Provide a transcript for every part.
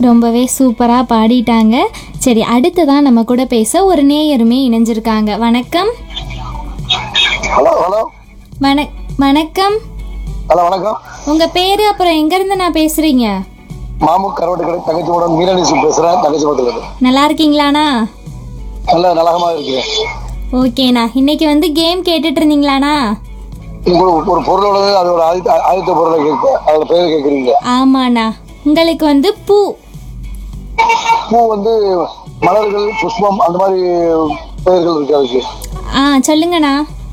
ரொம்பவே சூப்பராக பாடிட்டாங்க சரி அடுத்ததான் நம்ம கூட பேச ஒரு நேயருமே இணைஞ்சிருக்காங்க வணக்கம் ஹலோ ஹலோ வண வணக்கம் ஹலோ வணக்கம் உங்கள் பேர் அப்புறம் எங்கேருந்து நான் பேசுகிறீங்க மாமு கருவாட்டு கடை தங்கச்சி மீனநீசு பேசுறேன் தங்கச்சி பக்கத்துல இருந்து நல்லா இருக்கீங்களாண்ணா நல்ல நலகமா இருக்கு ஓகேண்ணா இன்னைக்கு வந்து கேம் கேட்டுட்டு இருந்தீங்களாண்ணா நீங்க ஒரு- ஒரு பொருளோட அதோட ஆதித்த ஆதித்த பொருளை கேட்க அதோட பேர் கேட்குறீங்க ஆமாண்ணா உங்களுக்கு வந்து பூ பூ வந்து மலர்கள் புஷ்பம் அந்த மாதிரி பெயர்கள் இருக்கு அதுக்கு ஆ சொல்லுங்கண்ணா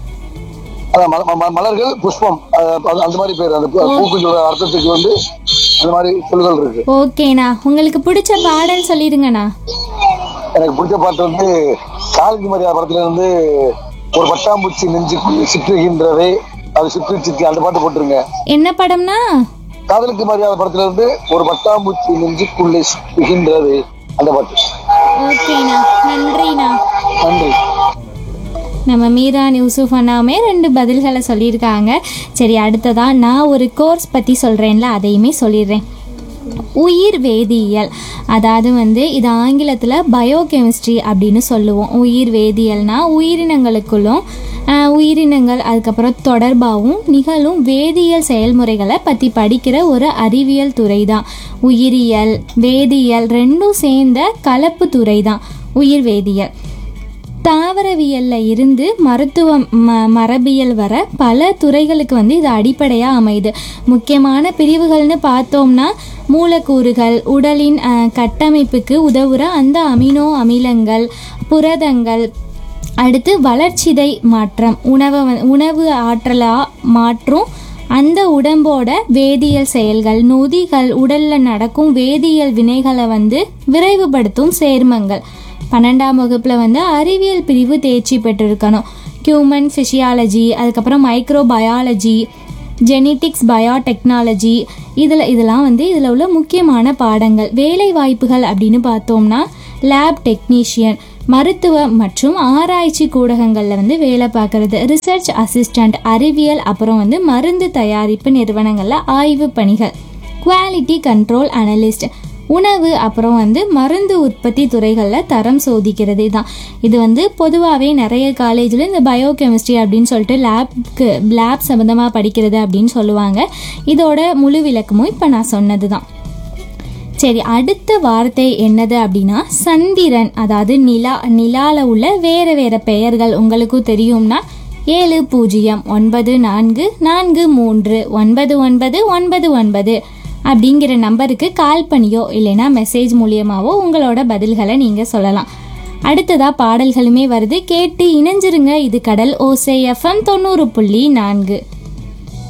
அதான் மல- ம- மலர்கள் புஷ்பம் அது- அது- அந்த மாதிரி பேர் அந்த பூ- பூக்கு சொல்ற அர்த்தத்துக்கு வந்து அந்த மாதிரி சொல்லுகள் இருக்கு ஓகேண்ணா உங்களுக்கு பிடிச்ச பாடல் சொல்லிடுங்கண்ணா எனக்கு பிடிச்ச பாட்டு வந்து காலிக்கு மரியாதை படத்துல இருந்து ஒரு பட்டாம்பூச்சி நெஞ்சுக்குள் சுற்றுகின்றதே அது சுற்றி சுற்றி அந்த பாட்டு போட்டுருங்க என்ன படம்னா காதலுக்கு மரியாதை படத்துல இருந்து ஒரு பட்டாம்பூச்சி நெஞ்சுக்குள்ளே சுற்றுகின்றது அந்த பாட்டு ஓகேண்ணா நன்றிண்ணா நன்றி நம்ம மீரான் யூசுஃப் அண்ணாவுமே ரெண்டு பதில்களை சொல்லியிருக்காங்க சரி அடுத்ததா நான் ஒரு கோர்ஸ் பற்றி சொல்கிறேன்ல அதையுமே சொல்லிடுறேன் உயிர் வேதியியல் அதாவது வந்து இது ஆங்கிலத்தில் பயோகெமிஸ்ட்ரி அப்படின்னு சொல்லுவோம் உயிர் வேதியியல்னா உயிரினங்களுக்குள்ளும் ஆஹ், உயிரினங்கள் அதுக்கப்புறம் தொடர்பாகவும் நிகழும் வேதியியல் செயல்முறைகளை பற்றி படிக்கிற ஒரு அறிவியல் துறை தான் உயிரியல் வேதியியல் ரெண்டும் சேர்ந்த கலப்பு துறை தான் உயிர் வேதியியல் தாவரவியல்ல இருந்து மருத்துவம் ம மரபியல் வர பல துறைகளுக்கு வந்து இது அடிப்படையாக அமையுது முக்கியமான பிரிவுகள்னு பார்த்தோம்னா மூலக்கூறுகள் உடலின் அஹ், கட்டமைப்புக்கு உதவுற அந்த அமினோ அமிலங்கள் புரதங்கள் அடுத்து வளர்ச்சிதை மாற்றம் உணவை வ- உணவு ஆற்றலா மாற்றும் அந்த உடம்போட வேதியியல் செயல்கள் நொதிகள் உடல்ல நடக்கும் வேதியியல் வினைகளை வந்து விரைவுபடுத்தும் சேர்மங்கள் பன்னெண்டாம் வகுப்பில் வந்து அறிவியல் பிரிவு தேர்ச்சி பெற்றிருக்கணும் ஹியூமன் ஃபிசியாலஜி அதுக்கப்புறம் மைக்ரோபயாலஜி ஜெனட்டிக்ஸ் பயோடெக்னாலஜி இதில் இதெல்லாம் வந்து இதில் உள்ள முக்கியமான பாடங்கள் வேலை வாய்ப்புகள் அப்படின்னு பார்த்தோம்னா லேப் டெக்னீஷியன் மருத்துவ மற்றும் ஆராய்ச்சி கூடகங்களில் வந்து வேலை பார்க்குறது ரிசர்ச் அசிஸ்டண்ட் அறிவியல் அப்புறம் வந்து மருந்து தயாரிப்பு நிறுவனங்களில் ஆய்வு பணிகள் குவாலிட்டி கண்ட்ரோல் அனலிஸ்ட் உணவு அப்புறம் வந்து மருந்து உற்பத்தி துறைகளில் தரம் சோதிக்கிறது தான் இது வந்து பொதுவாகவே நிறைய காலேஜில் இந்த பயோகெமிஸ்ட்ரி அப்படின்னு சொல்லிட்டு லேப்க்கு லேப் சம்மந்தமாக படிக்கிறது அப்படின்னு சொல்லுவாங்க இதோட முழு விளக்கமும் இப்போ நான் சொன்னது தான் சரி அடுத்த வார்த்தை என்னது அப்படின்னா சந்திரன் அதாவது நிலா நிலால உள்ள வேறு வேறு பெயர்கள் உங்களுக்கும் தெரியும்னா ஏழு பூஜ்ஜியம் ஒன்பது நான்கு நான்கு மூன்று ஒன்பது ஒன்பது ஒன்பது ஒன்பது அப்படிங்கிற நம்பருக்கு கால் பண்ணியோ இல்லைன்னா மெசேஜ் மூலியமாவோ உங்களோட பதில்களை நீங்கள் சொல்லலாம் அடுத்ததா பாடல்களுமே வருது கேட்டு இணைஞ்சிருங்க இது கடல் ஓசை எஃப்எம் தொண்ணூறு புள்ளி நான்கு